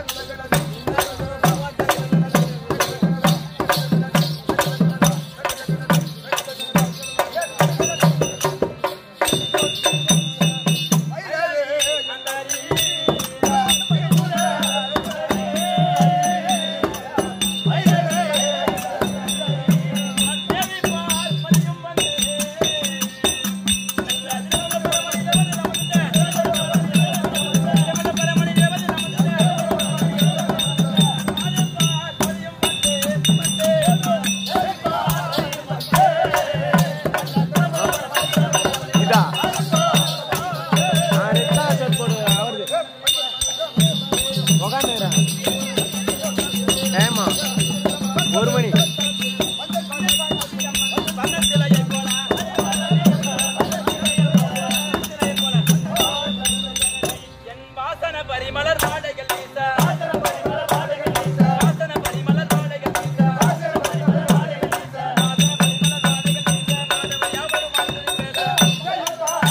இதா நான் ரெட்டா ஷர்ட் போடு அவருது உக்காந்துக்கிறேன் ஏமா ஒரு மணி என் வாசன பரிமலர் வாடைகள் வீச வாசன பரிமலர் வாடைகள் வீச வாசன பரிமலர் வாடைகள் வீச மாதவ யாவரும் வாழ்ந்து பேச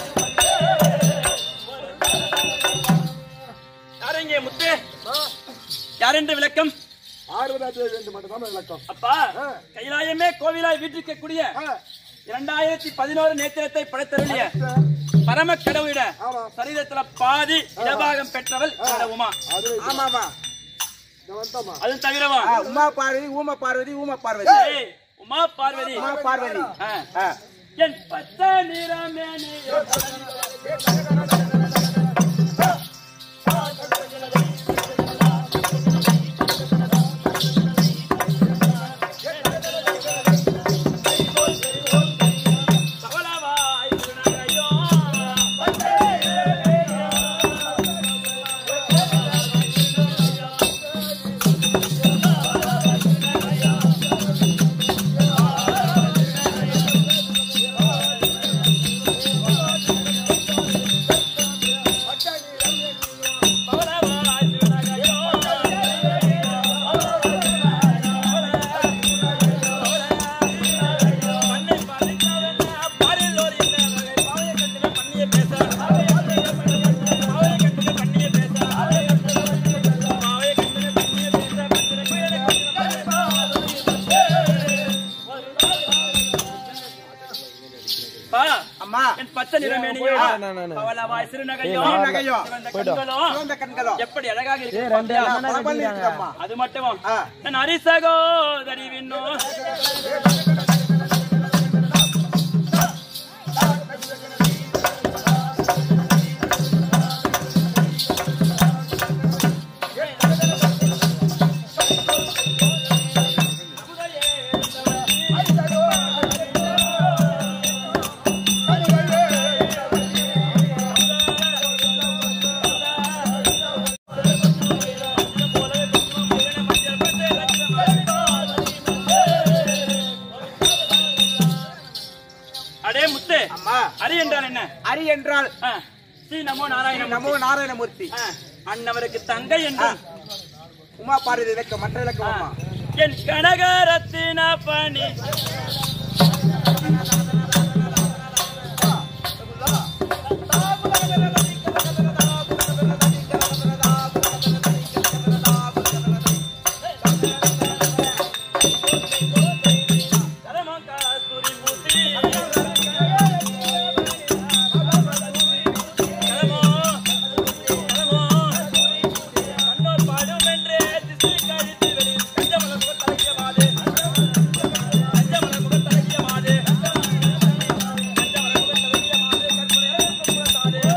யாரெங்கே முத்து யாரென்று விளக்கம் ஆறுவதாயிரத்தி ரெண்டு மட்டும்தான் விளக்கம் அப்பா கைலாயமே கோவிலாய் வீட்டிருக்கக்கூடிய இரண்டாயிரத்தி பதினோரு நேத்திரத்தை படைத்தருளிய பரம கடவுளிட ஆமா. சரீரத்துல பாதி இடபாகம் பெற்றவள் இந்த உமா ஆமாமா நான் வந்தோமா அது தவிரவா ஆ, உமா பார்வதி ஊம பார்வதி ஊம பார்வதி ஏய், உமா பார்வதி உமா பார்வதி ஆ. ஆ. என் பச்சை நிறமேனி பவளவாய் உனகையோ பவளவாய் உனகையோ பண்ணை பாதிக்காதென்ன பாரிலோர் என்ன வகை பாவைய கட்டில பண்ணிய பேச பாவைய கட்டில பண்ணிய பேச பாவைய கட்டில பண்ணிய பேச பத்திர குயலை பா அம்மா என் பச்சை நிறமேனியோ போயிடுறேன் நான், நான். பவளவாய் சிறுநகையோ ஏய், நான் நகையோ. சிவந்த போயிட்டு வா. கண்களோ சிவந்த கண்களோ எப்படி அழகாக ஏய், இருக்கு ரெண்டு பாத்தியா? அண்ணனா பலபலன்னு கட்டிக்கிறாங்க. இருக்குதம்மா. அது மட்டும் ஆ. என் அரிசகோதரி விண்ணோ அடே முத்து அம்மா அரி என்றால் என்ன அரி என்றால் ஆ, ஸ்ரீ நமோ நாராயண நமோ நாராயணமூர்த்தி அண்ணவருக்கு தங்கை என்றும் உமா பார்வதி இலக்கம் மற்ற இலக்கம் அம்மா என் கனகரத்தின பணி கரமகாசுரி மூர்த்தி. கரமோ, கரமோ, கண்ணோர் பாடுமென்றே திசை கழித்து வெளி கஞ்சமல முகத்தழகிய மாதே. கஞ்சமல முகத்தழகிய மாதே. கஞ்சமல முகத்தழகிய மாதே. கற்பனை முகத்தாதே.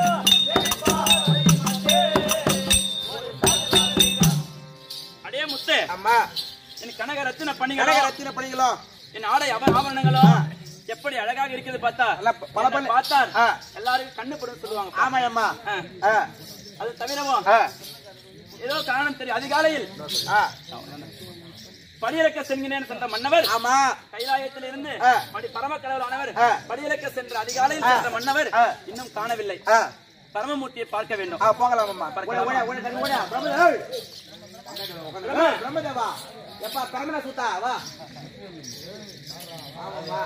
அடே முத்து அம்மா என் கனக ரத்தின பணிகளோ கனக ரத்தின பணிகளோ என் ஆடை அவ ஆபரணங்களோ எப்படி அழகாக இருக்குது பார்த்தா நல்லா ப- பல பல- என்னை பார்த்தால் ஆ. எல்லாருக்கும் கண்ணு படும் சொல்லுவாங்க ஆமா அம்மா ஆ. ஆ, அது தவிரவும் ஆ, ஏதோ காரணம் தெரியும் அதிகாலையில் ஆ. படியிறக்க சென்கிறேன் சென்ற மன்னவர் ஆமா கைலாயத்தில் இருந்து ஆ. படி பரம கடவுளானவர் ஆ. படியிறக்க சென்ற அதிகாலையில் ஆ. சென்ற மன்னவர் ஆ. இன்னும் காணவில்லை ஆ, பரமமூர்த்தியை பார்க்க வேண்டும் ஆ, போகலாம் அம்மா ஓட, ஓட, ஓட, தள்ளி ஓட. பிரம்ம- ஏய். பிரம்ம- பிரம்மதேவா எப்பா பிரம்மன சுத்தா வா ஆமாம்மா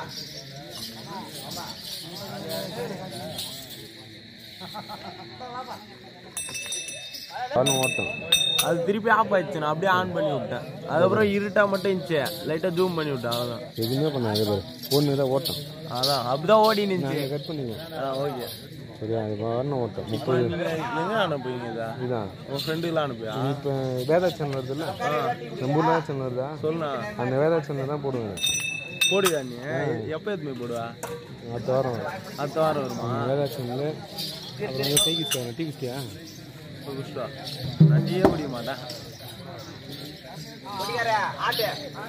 கண்ணு ஓட்டம் அது திருப்பி ஆஃப் ஆயிடுச்சு நான் அப்படியே ஆன் பண்ணி விட்டேன் அதுக்கப்புறம் இருட்டா மட்டும் இருந்துச்சு லைட்டா ஜூம் பண்ணி விட்டேன் அவ்வளோதான் எதுவுமே பண்ணாது பாரு ஒன்று தான் ஓட்டம் அதான் அப்படிதான் ஓடி நின்றுச்சு கட் பண்ணிக்கோ அதான் ஓகே சரியா இப்போ வரணும் ஓட்டம் முப்பது எங்க அனுப்புவீங்க இதா இதுதான் உன் ஃப்ரெண்டுக்கெல்லாம் அனுப்பியா இப்போ வேதா சேனல் வருதுல்ல நம்ம ஊர்ல தான் சேனல் வருதா சொல்லுண்ணா அந்த வேதா சேனல் தான் போடுவேன் போடுவியா நீ எப்போ எதுவுமே போடுவா அடுத்த வாரம் வரும். அடுத்த வாரம் வருமா வேதா சேனல் அப்புறம் வந்து டீகிஸ்டியா டீகிஸ்டியா குஷ்டா நான் டீயே குடிக்க மாட்டேன் குடிகார, ஆட்டு.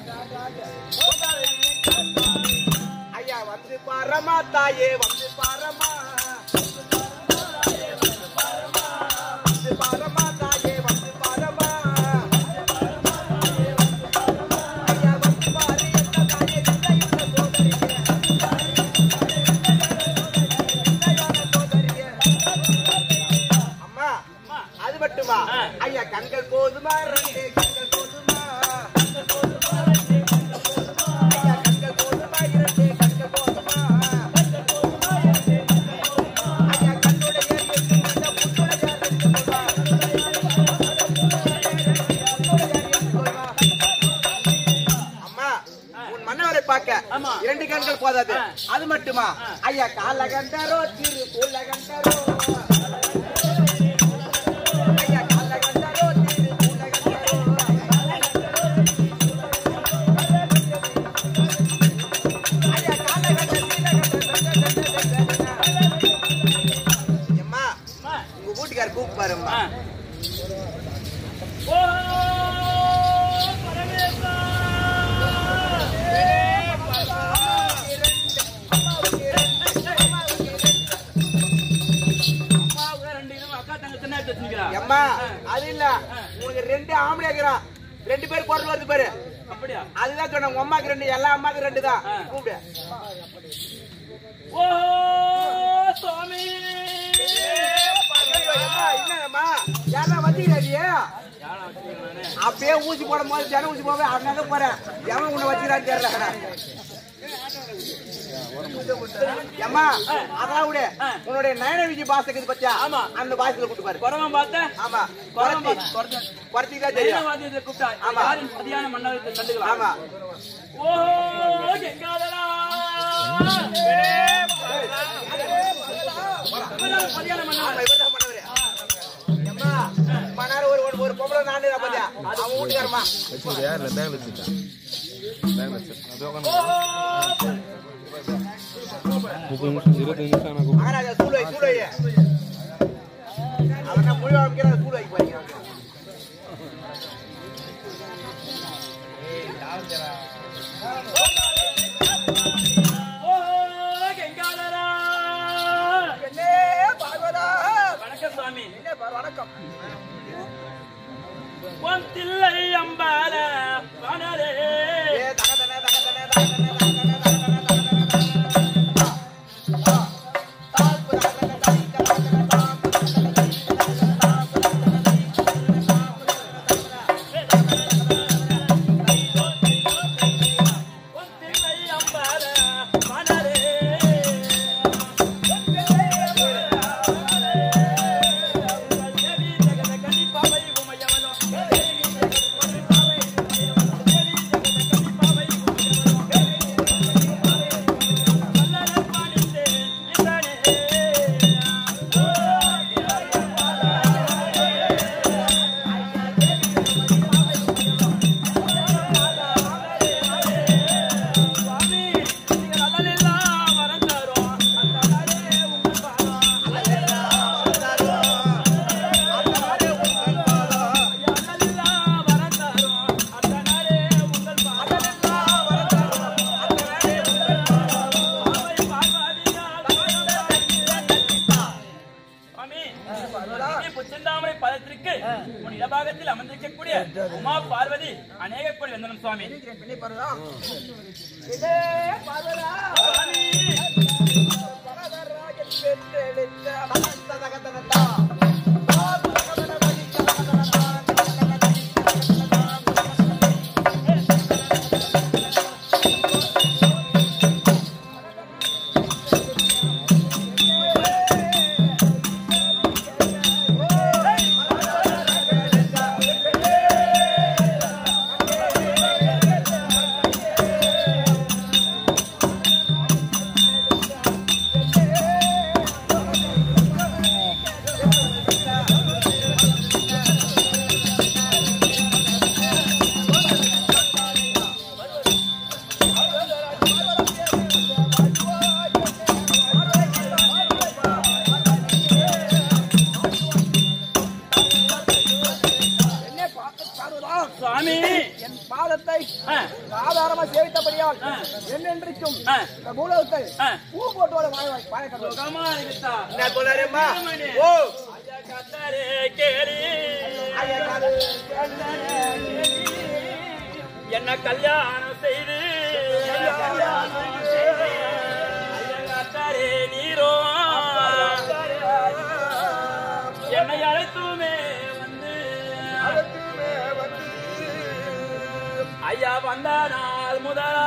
ஐயா வந்து பாரமா தாயே வந்து பாரமா வந்து பாரமா தாயே வந்து பாரமா ஐயா வந்து பாரு எந்த தாயே இந்த இந்த சோதரியே அம்மா அது மட்டுமா ஐயா கண்கள் போதுமா ரெண்டு கண்கள் போதுமா ஐயா கண்கள் போதுமா இரண்டு கண்கள் போதுமா ஐயா கண்ணுடைய எட்டு இந்த புண்ணுடைய ரெண்டு போதுமா அம்மா உன் மன்னவரை பார்க்க இரண்டு கண்கள் போதாது அது மட்டுமா ஐயா கால கண்டரோ திரு கூல கண்டரோ ஐயா கால கண்டரோ திரு கூல கண்டரோ ஐயா கால கண்ட அம்மா உங்க வீட்டுக்கார கூப்பிட்டு பாரும்மா ஓ பரமேசா அம்மாவுக்கு ரெண்டு இதுவும் அக்கா தங்கச்சி என்ன எடுத்து வச்சிருக்கிறா? அம்மா அது இல்ல உனக்கு ரெண்டு ஆம்பளை இருக்கிறான் ரெண்டு பேர் குரல் வருது பாரு அப்படியா அதுதான் சொன்னேன் உங்க அம்மாக்கு ரெண்டு எல்லா அம்மாக்கு ரெண்டு தான் ஆ. கூப்பிடு ஓ சுவாமி ஐயோ, அம்மா, என்னம்மா யாரா வச்சுக்கிறாடியே யாரா வச்சிருக்கேன் நானு? அப்பயே ஊசி போடும் போது ஜன ஊசி போவே அங்கங்க போறேன் எவன் உன்னை வச்சுக்கிறான்னு தெரியல அம்மா அதான் விடு உன்னுடைய நயன விஜய் பாசத்துக்கு பத்தியா ஆமா. அந்த பாசத்துல கூட்டு பாரு குறவன் பார்த்தேன் ஆமா குறவன் குறைச்சி பார்த்தேன் குறைச்சி தான் தெரியும் வாத்தியத்தை கூப்பிட்டா ஆமா. யாரும் சரியான மன்னவத்தை கண்டுக்கலாம் ஆமா ஓ கெங்காதரா சரியான மன்னவன் ஆமா, இவர்தான் பண்ணவரு. அம்மா, மணாரு ஒரு ஒரு- ஒரு பொம்பளை நாடு பாத்தியா அவன் வீட்டுக்காரமா வச்சுக்கிறியா இல்லை பேங்க்ல வச்சுட்டா பேங்க்ல வச்சு அது உட்காந்து ஓ முப்பது நிமிஷம் இருபத்தஞ்சு நிமிஷம் ஆனால் கூப்பிடு மகாராஜா சூழ் வை சூழ் வை அவன் நான் முழு அமைக்கிற சூழ் வைக்க போறீங்க ஓ கெங்காதரா என்னே பார்வதா வணக்கம் சுவாமி என்ன பார் வணக்கம் உன் தில்லை அம்பால வனரே ஏ தகதன தகதன தகதன தகதன தகதன தகதன தாப்பு தகதன தகதன தகதன தாப்பு உன் தில்லை அம்பால வனரே தேவி ஜெகத கனிப்பாவை உமையவளோ தேவி ஜெகத கனிப்பாவை உமையவளோ தேவி ஜெகத கனிப்பாவை உமையவளோ வல்லரன் பாடித்தே இந்தனே சுவாமி நீங்கள் அல்லலெல்லாம் வரம் தரும் அந்த நாளே உங்கள் பாதம் அல்லலெல்லாம் வரம் தரும் அந்த நாளே உங்கள் பாதம் அவை பார்வதியால் சுவாமி இங்கே புச்சந்தாமரை பதத்திற்கு உன் இடபாகத்தில் அமர்ந்திருக்கக்கூடிய உமா பார்வதி அநேக கோடி வந்தனம் சுவாமி பெண்ணை பார்வதா இதே பார்வதா சுவாமி பரதராஜன் பெற்றெடுத்த அனந்த தகதனதா. தாப்பு தகதன வழி தகதனதா, தகதனதா, தகதனதா. பாதத்தை ஆ, ஆதாரமா சேவித்தபடியால் ஆ. என்னென்றைக்கும் ஆ. இந்த பூலோகத்தை ஆ. பூ போட்டோட வாய வாய கடவுள் சுகமா இருக்குதா? என்ன கொள்ளாரேம்மா திருமணி. ஓ ஐயா கத்தாரே கேளி. என்ன கல்யாணம் செய்து ஐயா கத்தாரே நீரோ என்னை அழைத்துமே வந்து ஐயா வந்த நாள் முதலா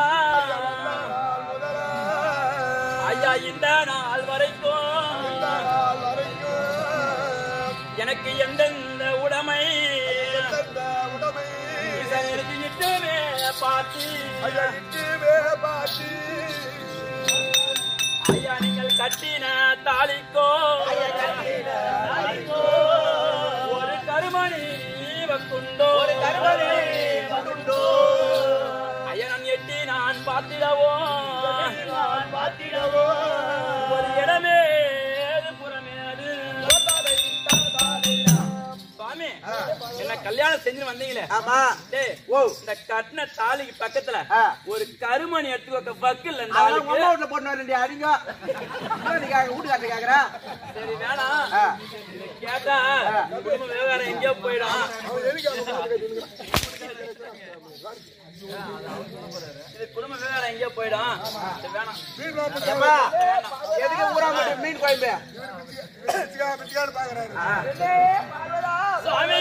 ஐயா இந்த நாள் வரைக்கும் எனக்கு எந்தெந்த உடைமை எழுதிட்டுமே பார்த்து ஐயா நீங்கள் கட்டின தாலிக்கோ ஒரு கருமணி வக்குண்டோ ஒரு கருமணி வக்குண்டோ ஐயா நான் எட்டி நான் பார்த்திடவோ பார்த்திடவோ ஒரு இடமே புறமேது சுவாமி என்ன கல்யாணம் செஞ்சு வந்தீங்களே ஆமா டேய், ஓ இந்த கட்டின தாலிக்கு பக்கத்துல ஆ. ஒரு கருமணி எடுத்து வைக்க வக்கில் இந்த அவன் ஆளுக்கு அம்மா வீட்டுல போட்டு வரேன் அடிங்க வீட்டுக்காரர் கேக்குறேன் சரி வேணாம் ஆ. இதை கேட்டா குடும்ப விவகாரம் எங்கேயோ போயிடும் இது குடும்ப விவகாரம் எங்கேயோ போயிடும் இது வேணாம் ஏம்மா, எதுக்கு ஊரா மட்டும் மீன் குழம்பு சுவாமி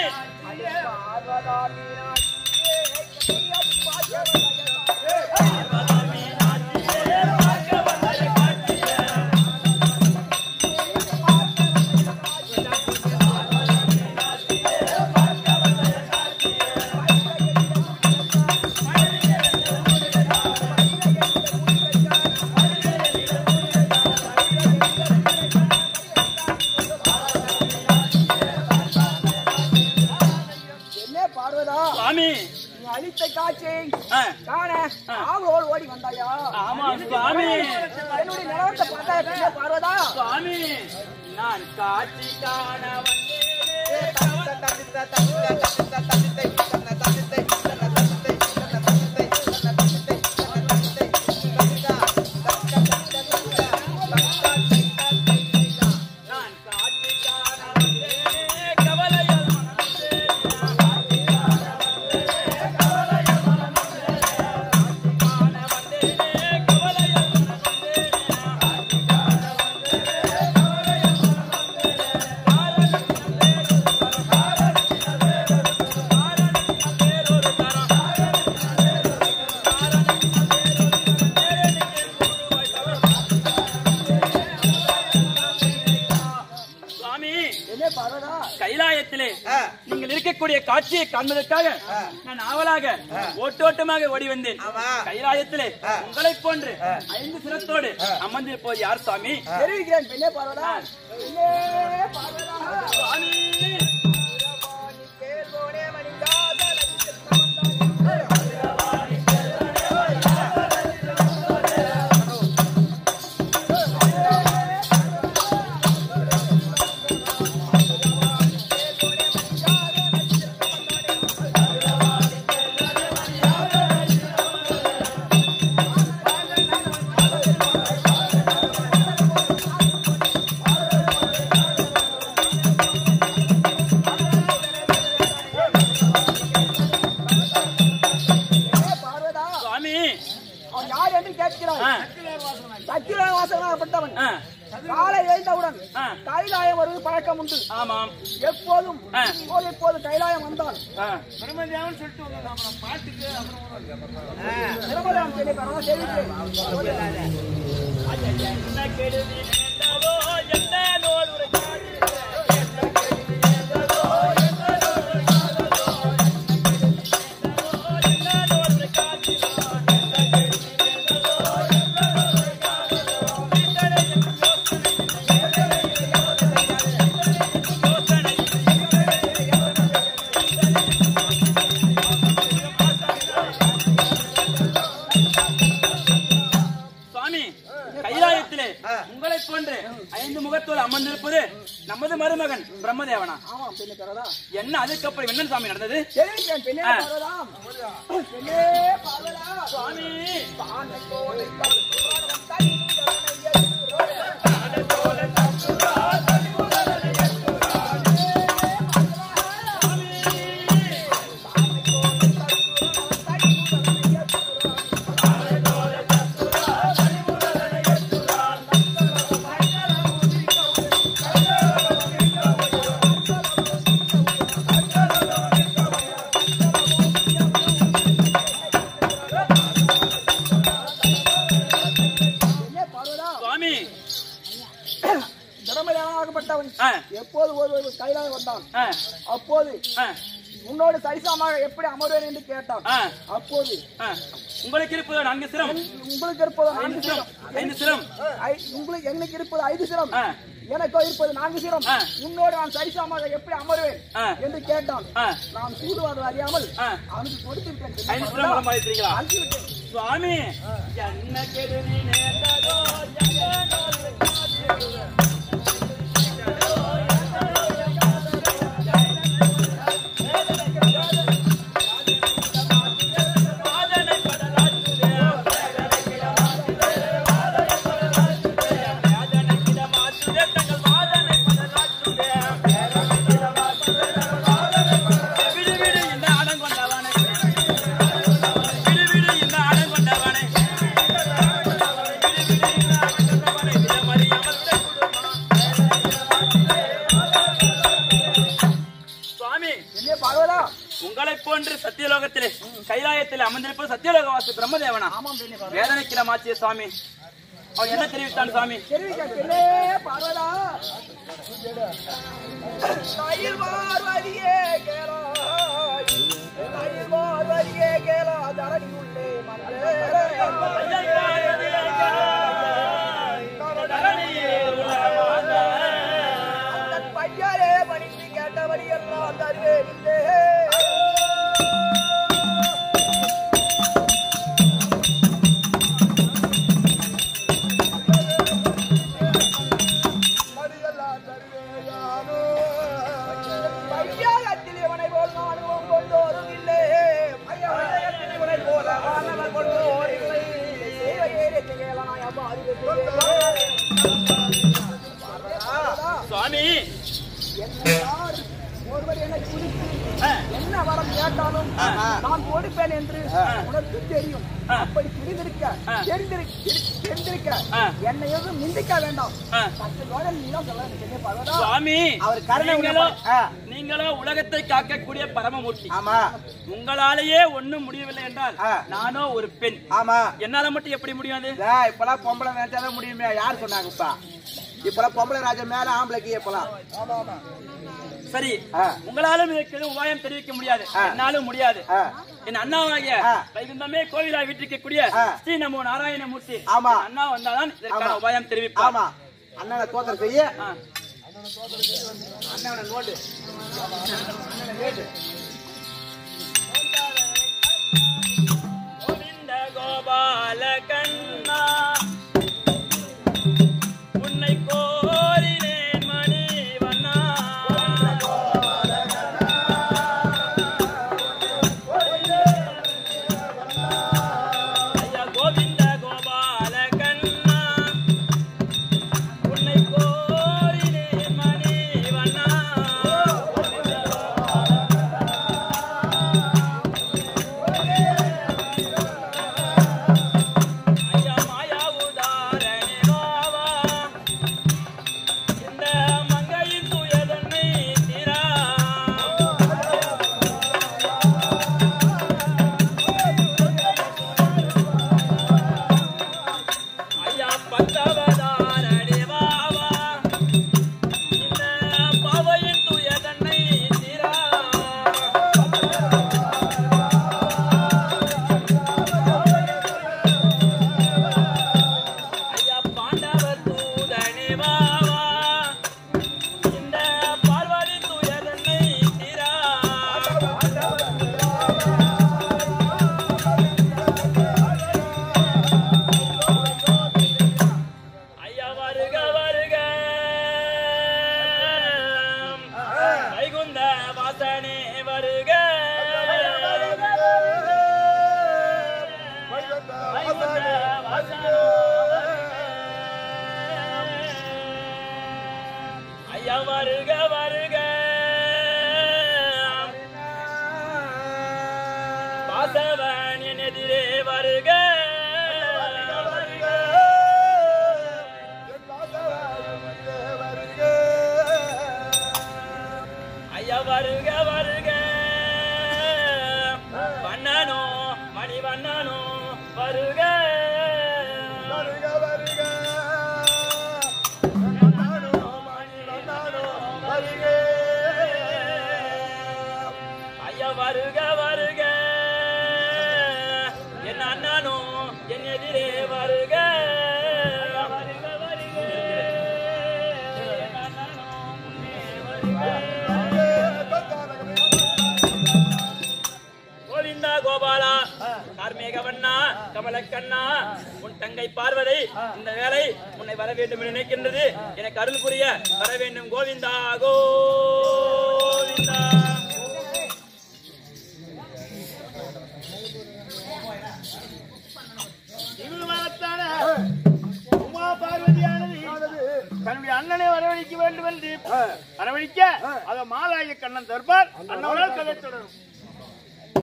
என்ன பார்வதா சுவாமி நீ அளித்த காட்சியை ஆ, காண ஆவலோடு ஓடி வந்தாயா ஆமா சுவாமி என்னுடைய நிலவரத்தை பார்த்தா என்ன பார்வதா சுவாமி நான் காட்சி காண வந்தேனே நான் காட்சி காண வந்தேனே கவலையால் சுவாமி என்ன பார்வதா கைலாயத்திலே ஆ. நீங்கள் இருக்கக்கூடிய காட்சியை காண்பதற்காக நான் ஆவலாக ஓட்டோட்டமாக ஓடி வந்தேன் ஆமா. கைலாயத்திலே ஆ. உங்களைப் போன்று ஐந்து சிரத்தோடு அமர்ந்திருப்போது யார் சுவாமி தெரிவிக்கிறேன் பெண்ணே பார்வதா பெண்ணே பார்வதா சுவாமி பெண்ணே பார்வதா சுவாமி அவன் யார் என்று கேட்கிறான் ஆ, சத்திர வாசகனாகப்பட்டவன் ஆ, காலை எழுந்தவுடன் ஆ. கைலாயம் வருவது பழக்கம் உண்டு ஆமாம் எப்போதும் ஆ. இப்போது எப்போது கைலாயம் வந்தால் ஆ. திருமணம் சொல்லி பரவாயில்ல தெரிவிக்கிறேன் என்ன கெடுதி நேர்ந்ததோ, என்ன நோய் உரைக்காதீர்கள். சுவாமி கைலாயத்திலே உங்களை போன்று மருமகன் பிரம்மதேவனா ஆமா பெண்ணே பரவதா என்ன அதுக்கப்புறம் என்ன சாமி நடந்தது தெரிவிக்கிறேன் பெண்ணே ஆ. பரவதாம் பெண்ணே பரவதா சுவாமி பாண்டத்தோடு கருத்துவாரம் தனித்தவனை பெண்ணே பரவதா சுவாமி திறமையாகப்பட்டவன் ஆ, எப்போது ஒரு ஒரு கைலாக வந்தான் ஆ, அப்போது ஆ, உன்னோடு சரிசமமாக எப்படி அமர்வேன் என்று கேட்டான் ஆ, அப்போது ஆ. உங்களுக்கு இருப்பது நான்கு சிரம் உங்களுக்கு இருப்பது ஐந்து ஐந்து சிரம் சிரம் ஐந்து சிரம் ஐ- உங்களுக்கு எனக்கு இருப்பது ஐந்து சிரம் ஆ, எனக்கோ இருப்பது நான்கு சிரம் ஆ. உன்னோடு நான் சரிசமமாக எப்படி அமர்வேன் ஆ. என்று கேட்டான் ஆ, நான் சூடுவார்கள் அறியாமல் ஆ. அவனுக்கு கொடுத்து விட்டேன் ஐந்து சிரம் மூலம் அழைத்தீங்களா அனுப்பி விட்டேன் சுவாமி என்ன கெடுதி நேர்ந்ததோ விடு விடு இந்த அடங்கொண்டவனை விடு விடு இந்த அடங்கொண்டவனை சுவாமி என்ன பார்வதா உங்களை போன்று சத்தியலோகத்திலே கைலாயத்திலே அமர்ந்திருப்பது சத்தியலோகவாசி பிரம்மதேவனா ஆமாம் பெண்ணே பார்வதா வேதனைக்கிற மாச்சிய சுவாமி அவன் என்ன தெரிவித்தான் சுவாமி தெரிவிக்க பெண்ணே பார்வதா தயிர் பார்வதியே கேளா தயிர் பார்வதியே கேளா தரணி உள்ளே மன்னே அந்த பையரே பணிந்து கேட்டபடி எல்லாம் தருவேனில்லே பையகத்தில் இவனை போல் நானும் கொண்டோரும் இல்லை பையகத்தில் இவனை போல மாணவர் கொண்டோர் இல்லை சேவை ஏறிய கேளாய் அப்பா சுவாமி என்னை யார் ஒருவர் என்னை குறித்து ஆ, என்ன வரம் கேட்டாலும் ஆ. நான் கொடுப்பேன் என்று உனக்கு தெரியும் ஆ. அப்படி தெரிந்திருக்க ஆ. தெரிந்திரு- தெரி- தெரிந்திருக்க ஆ. என்னை எதுவும் நிந்திக்க வேண்டாம் ஆ. பத்து கோடம் நீதான் சொல்ல எனக்கு பார்வதா சுவாமி அவர் கருணை நீங்களோ உள்ள- ஆ. நீங்களோ உலகத்தை காக்கக்கூடிய பரமமூர்த்தி ஆமா உங்களாலேயே ஒண்ணும் முடியவில்லை என்றால் ஆ. நானோ ஒரு பெண் ஆமா என்னால மட்டும் எப்படி முடியாது டேய், இப்பெல்லாம் பொம்பளை நினைச்சாதான் முடியுமே யார் சொன்னாங்கப்பா இப்பெல்லாம் பொம்பளை ராஜா மேல ஆம்பளைக்கு இப்பெல்லாம் சரி ஆ. உங்களாலும் இதற்கு எதுவும் உபாயம் தெரிவிக்க முடியாது ஆ. என்னாலும் முடியாது ஆ. என் அண்ணாவாகிய ஆ. வைகுந்தமே கோவிலா வீட்டிருக்கக்கூடிய ஆ. ஸ்ரீ நமோ நாராயணமூர்த்தி ஆமா. என் அண்ணா வந்தாதான் இதற்கான ஆமா. உபாயம் தெரிவிப்பார் ஆமா அண்ணனை தோத்தர் செய்ய ஆ. அண்ணனை நோட்டு கோவிந்த கோபால கண்ணா உன்னை கோரினேன் மணிவண்ணா ஐயா கோவிந்த கோபால கண்ணா உன்னை கோரினேன் மணிவண்ணா வருக ஐயா வருக வருக வாசவன் என் எதிரே வருக ஐயா வருக வருக வண்ணனோ மணி வண்ணனோ வருக ஐயா வருக வருக என் அண்ணனோ என் எதிரே வருக வருக வருக என் அண்ணனோ முன்னே வருக கோவிந்தா கோபாலா கார்மேகவண்ணா கமலக்கண்ணா உன் தங்கை பார்வதி இந்த வேலை உன்னை வர வேண்டும் என்று நினைக்கின்றது எனக்கு அருள் புரிய வர வேண்டும் கோவிந்தா கோவிந்தா திருமணத்தான உமா பார்வதியானது தன்னுடைய அண்ணனை வரவழைக்க வேண்டும் என்று வரவழைக்க அத மாலாய கண்ணன் தர்பார் அண்ணனால் கதை தொடரும்